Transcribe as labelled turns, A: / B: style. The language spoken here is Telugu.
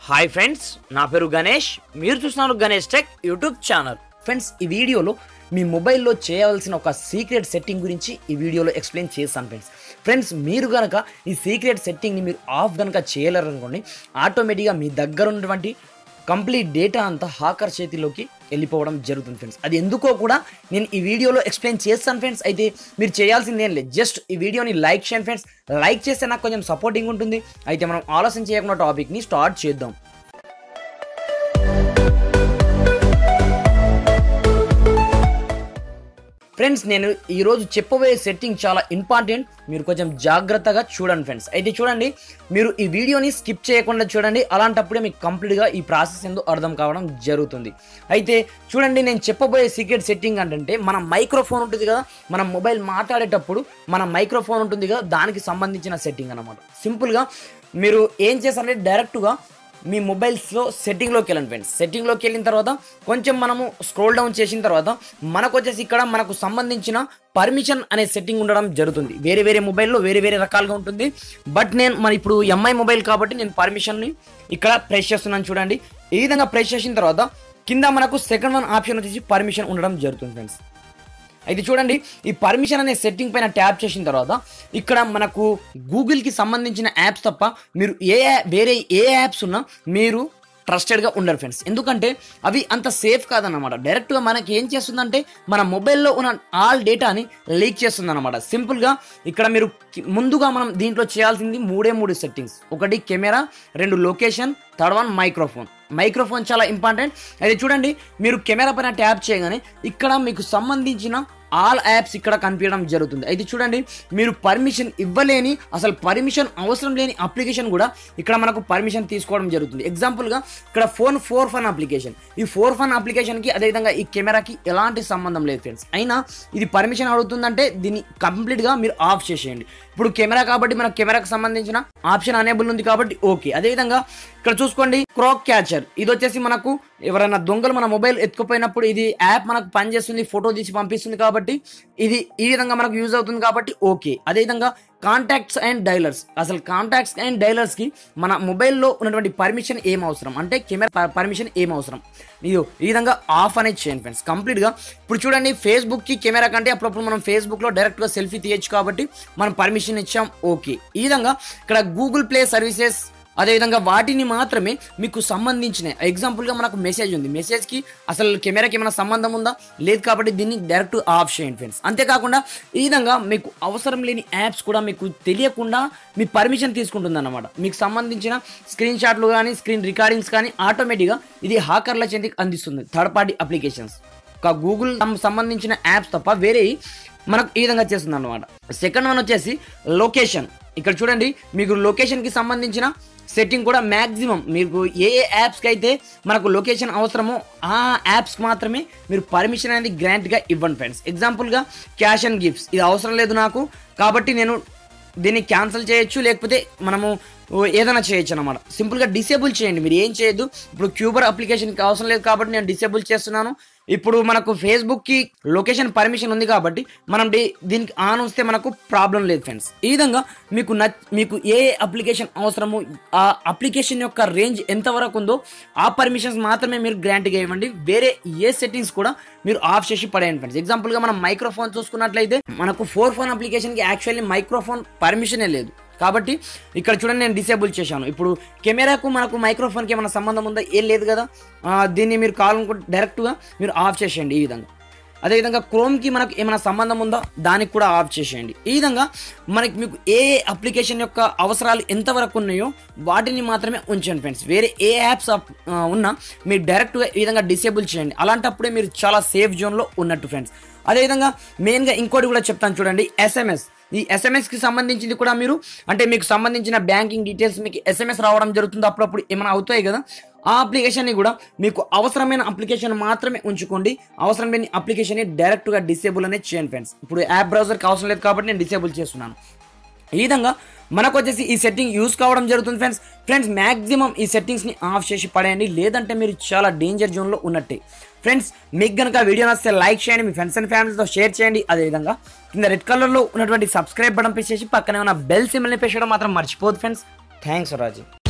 A: హాయ్ ఫ్రెండ్స్ నా పేరు గణేష్ మీరు చూస్తున్నారు Ganesh tech YouTube channel friends ఈ వీడియోలో మీ మొబైల్లో చేయవలసిన ఒక సీక్రెట్ సెట్టింగ్ గురించి ఈ వీడియోలో ఎక్స్ప్లెయిన్ చేస్తాను ఫ్రెండ్స్ ఫ్రెండ్స్ మీరు కనుక ఈ సీక్రెట్ సెట్టింగ్ని మీరు ఆఫ్ కనుక చేయలేరనుకోండి ఆటోమేటిక్గా మీ దగ్గర ఉన్నటువంటి కంప్లీట్ డేటా అంతా హాకర్ చేతిలోకి వెళ్ళిపోవడం జరుగుతుంది ఫ్రెండ్స్ అది ఎందుకో కూడా నేను ఈ వీడియోలో ఎక్స్ప్లెయిన్ చేస్తాను ఫ్రెండ్స్ అయితే మీరు చేయాల్సింది ఏం లేదు జస్ట్ ఈ వీడియోని లైక్ చేయండి ఫ్రెండ్స్ లైక్ చేస్తే నాకు కొంచెం సపోర్టింగ్ ఉంటుంది అయితే మనం ఆలోచన చేయకుండా టాపిక్ని స్టార్ట్ చేద్దాం ఫ్రెండ్స్ నేను ఈరోజు చెప్పబోయే సెట్టింగ్ చాలా ఇంపార్టెంట్ మీరు కొంచెం జాగ్రత్తగా చూడండి ఫ్రెండ్స్ అయితే చూడండి మీరు ఈ వీడియోని స్కిప్ చేయకుండా చూడండి అలాంటప్పుడే మీకు కంప్లీట్గా ఈ ప్రాసెస్ ఏందో అర్థం కావడం జరుగుతుంది అయితే చూడండి నేను చెప్పబోయే సీక్రెట్ సెట్టింగ్ అంటే మన మైక్రోఫోన్ ఉంటుంది కదా మనం మొబైల్ మాట్లాడేటప్పుడు మన మైక్రోఫోన్ ఉంటుంది కదా దానికి సంబంధించిన సెట్టింగ్ అనమాట సింపుల్గా మీరు ఏం చేస్తారంటే డైరెక్ట్గా మీ మొబైల్స్లో సెట్టింగ్లోకి వెళ్ళండి ఫ్రెండ్స్ సెట్టింగ్లోకి వెళ్ళిన తర్వాత కొంచెం మనము స్క్రోల్ డౌన్ చేసిన తర్వాత మనకు వచ్చేసి ఇక్కడ మనకు సంబంధించిన పర్మిషన్ అనే సెట్టింగ్ ఉండడం జరుగుతుంది వేరే వేరే మొబైల్లో వేరే వేరే రకాలుగా ఉంటుంది బట్ నేను మన ఇప్పుడు ఎంఐ మొబైల్ కాబట్టి నేను పర్మిషన్ని ఇక్కడ ప్రెస్ చేస్తున్నాను చూడండి ఈ విధంగా ప్రెస్ చేసిన తర్వాత కింద మనకు సెకండ్ వన్ ఆప్షన్ వచ్చేసి పర్మిషన్ ఉండడం జరుగుతుంది ఫ్రెండ్స్ అయితే చూడండి ఈ పర్మిషన్ అనే సెట్టింగ్ పైన ట్యాప్ చేసిన తర్వాత ఇక్కడ మనకు గూగుల్కి సంబంధించిన యాప్స్ తప్ప మీరు ఏ వేరే ఏ యాప్స్ ఉన్నా మీరు ట్రస్టెడ్గా ఉండరు ఫ్రెండ్స్ ఎందుకంటే అవి అంత సేఫ్ కాదన్నమాట డైరెక్ట్గా మనకి ఏం చేస్తుందంటే మన మొబైల్లో ఉన్న ఆల్ డేటాని లీక్ చేస్తుంది అనమాట సింపుల్గా ఇక్కడ మీరు కి- ముందుగా మనం దీంట్లో చేయాల్సింది మూడే మూడు సెట్టింగ్స్ ఒకటి కెమెరా రెండు location third one microphone microphone చాలా ఇంపార్టెంట్ అయితే చూడండి మీరు కెమెరా పైన ట్యాప్ చేయగానే ఇక్కడ మీకు సంబంధించిన ఆల్ యాప్స్ ఇక్కడ కనిపించడం జరుగుతుంది అయితే చూడండి మీరు పర్మిషన్ ఇవ్వలేని అసలు పర్మిషన్ అవసరం లేని అప్లికేషన్ కూడా ఇక్కడ మనకు పర్మిషన్ తీసుకోవడం జరుగుతుంది ఎగ్జాంపుల్గా ఇక్కడ ఫోన్ ఫోర్ ఫన్ అప్లికేషన్ ఈ ఫోర్ ఫన్ అప్లికేషన్కి అదేవిధంగా ఈ కెమెరాకి ఎలాంటి సంబంధం లేదు ఫ్రెండ్స్ అయినా ఇది పర్మిషన్ అడుగుతుందంటే దీన్ని కంప్లీట్గా మీరు ఆఫ్ చేసేయండి ఇప్పుడు కెమెరా కాబట్టి మన కెమెరాకి సంబంధించిన ఆప్షన్ అనేబుల్ ఉంది కాబట్టి ఓకే అదేవిధంగా ఇక్కడ చూసుకోండి క్రాక్ క్యాచర్ ఇది వచ్చేసి మనకు ఎవరైనా దొంగలు మన మొబైల్ ఎత్తుకుపోయినప్పుడు ఇది యాప్ మనకు పనిచేస్తుంది ఫోటో తీసి పంపిస్తుంది కాబట్టి ఇది ఈ విధంగా మనకు యూజ్ అవుతుంది కాబట్టి ఓకే అదేవిధంగా కాంటాక్ట్స్ అండ్ డైలర్స్ అసలు కాంటాక్ట్స్ అండ్ డైలర్స్కి మన మొబైల్లో ఉన్నటువంటి పర్మిషన్ ఏం అవసరం అంటే కెమెరా పర్మిషన్ ఏం అవసరం ఇది ఈ విధంగా ఆఫ్ అనేది చేయండి ఫ్రెండ్స్ కంప్లీట్గా ఇప్పుడు చూడండి ఫేస్బుక్కి కెమెరా కంటే అప్పుడప్పుడు మనం ఫేస్బుక్లో డైరెక్ట్గా సెల్ఫీ తీయచ్చు కాబట్టి మనం పర్మిషన్ ఇచ్చాం ఓకే ఈ విధంగా ఇక్కడ గూగుల్ ప్లే సర్వీసెస్ అదేవిధంగా వాటిని మాత్రమే మీకు సంబంధించిన ఎగ్జాంపుల్గా మనకు మెసేజ్ ఉంది మెసేజ్కి అసలు కెమెరాకి ఏమైనా సంబంధం ఉందా లేదు కాబట్టి దీన్ని డైరెక్ట్ ఆఫ్ చేయండి ఫ్రెండ్స్ అంతేకాకుండా ఈ విధంగా మీకు అవసరం లేని యాప్స్ కూడా మీకు తెలియకుండా మీ పర్మిషన్ తీసుకుంటుంది అన్నమాట మీకు సంబంధించిన స్క్రీన్ షాట్లు కానీ స్క్రీన్ రికార్డింగ్స్ కానీ ఆటోమేటిక్గా ఇది హాకర్ల చెందికి అందిస్తుంది థర్డ్ పార్టీ అప్లికేషన్స్ ఒక గూగుల్ సంబంధించిన యాప్స్ తప్ప వేరే మనకు ఈ విధంగా చేస్తుంది అనమాట సెకండ్ వన్ వచ్చేసి లొకేషన్ ఇక్కడ చూడండి మీకు లొకేషన్కి సంబంధించిన సెట్టింగ్ కూడా మ్యాక్సిమం మీకు ఏ ఏ యాప్స్కి అయితే మనకు లొకేషన్ అవసరమో ఆ యాప్స్కి మాత్రమే మీరు పర్మిషన్ అనేది గ్రాంట్గా ఇవ్వండి ఫ్రెండ్స్ ఎగ్జాంపుల్గా క్యాష్ అండ్ గిఫ్ట్స్ ఇది అవసరం లేదు నాకు కాబట్టి నేను దీన్ని క్యాన్సిల్ చేయొచ్చు లేకపోతే మనము ఓ ఏదైనా చేయొచ్చు అనమాట సింపుల్గా డిసేబుల్ చేయండి మీరు ఏం చేయొద్దు ఇప్పుడు క్యూబర్ అప్లికేషన్కి అవసరం లేదు కాబట్టి నేను డిసేబుల్ చేస్తున్నాను ఇప్పుడు మనకు ఫేస్బుక్కి లొకేషన్ పర్మిషన్ ఉంది కాబట్టి మనం డి- దీనికి ఆన్ వస్తే మనకు ప్రాబ్లం లేదు ఫ్రెండ్స్ ఈ విధంగా మీకు నచ్ మీకు ఏ ఏ అప్లికేషన్ అవసరమో ఆ అప్లికేషన్ యొక్క రేంజ్ ఎంతవరకు ఉందో ఆ పర్మిషన్స్ మాత్రమే మీరు గ్రాంట్గా ఇవ్వండి వేరే ఏ సెట్టింగ్స్ కూడా మీరు ఆఫ్ చేసి పడేయండి ఫ్రెండ్స్ ఎగ్జాంపుల్గా మనం మైక్రోఫోన్ చూసుకున్నట్లయితే మనకు ఫోర్ ఫోన్ అప్లికేషన్కి యాక్చువల్లీ మైక్రోఫోన్ పర్మిషనే లేదు కాబట్టి ఇక్కడ చూడండి నేను డిసేబుల్ చేశాను ఇప్పుడు కెమెరాకు మనకు మైక్రోఫోన్కి ఏమైనా సంబంధం ఉందా ఏం లేదు కదా ఆ, దీన్ని మీరు కావాలనుకుంటే డైరెక్ట్గా మీరు ఆఫ్ చేసేయండి ఈ విధంగా అదేవిధంగా క్రోమ్కి మనకు ఏమైనా సంబంధం ఉందో దానికి కూడా ఆఫ్ చేసేయండి ఈ విధంగా మనకి మీకు ఏ ఏ అప్లికేషన్ యొక్క అవసరాలు ఎంతవరకు ఉన్నాయో వాటిని మాత్రమే ఉంచండి ఫ్రెండ్స్ వేరే ఏ యాప్స్ ఉన్నా మీరు డైరెక్ట్గా ఈ విధంగా డిసేబుల్ చేయండి అలాంటప్పుడే మీరు చాలా సేఫ్ జోన్లో ఉన్నట్టు ఫ్రెండ్స్ అదేవిధంగా మెయిన్గా ఇంకోటి కూడా చెప్తాను చూడండి ఎస్ఎంఎస్ ఈ ఎస్ఎంఎస్కి సంబంధించింది కూడా మీరు అంటే మీకు సంబంధించిన బ్యాంకింగ్ డీటెయిల్స్ మీకు ఎస్ఎంఎస్ రావడం జరుగుతుంది అప్పుడప్పుడు ఏమైనా అవుతాయి కదా ఆ అప్లికేషన్ని కూడా మీకు అవసరమైన అప్లికేషన్ మాత్రమే ఉంచుకోండి అవసరం లేని అప్లికేషన్ డైరెక్ట్గా డిసేబుల్ అనేది చేయండి ఫ్రెండ్స్ ఇప్పుడు యాప్ బ్రౌజర్కి అవసరం లేదు కాబట్టి నేను డిసేబుల్ చేస్తున్నాను ఈ విధంగా మనకు వచ్చేసి ఈ సెట్టింగ్ యూస్ కావడం జరుగుతుంది ఫ్రెండ్స్ ఫ్రెండ్స్ మ్యాక్సిమం ఈ సెట్టింగ్స్ని ఆఫ్ చేసి పడేయండి లేదంటే మీరు చాలా డేంజర్ జోన్లో ఉన్నట్టే ఫ్రెండ్స్ మీకు కనుక వీడియో నచ్చితే లైక్ చేయండి మీ ఫ్రెండ్స్ అండ్ ఫ్యామిలీతో షేర్ చేయండి అదేవిధంగా కింద రెడ్ కలర్లో ఉన్నటువంటి సబ్స్క్రైబ్ బటన్ ప్రెస్ చేసి పక్కనే ఉన్న బెల్ సిమ్ని ప్రెస్ చేయడం మాత్రం మర్చిపోదు ఫ్రెండ్స్ థ్యాంక్స్ రాజు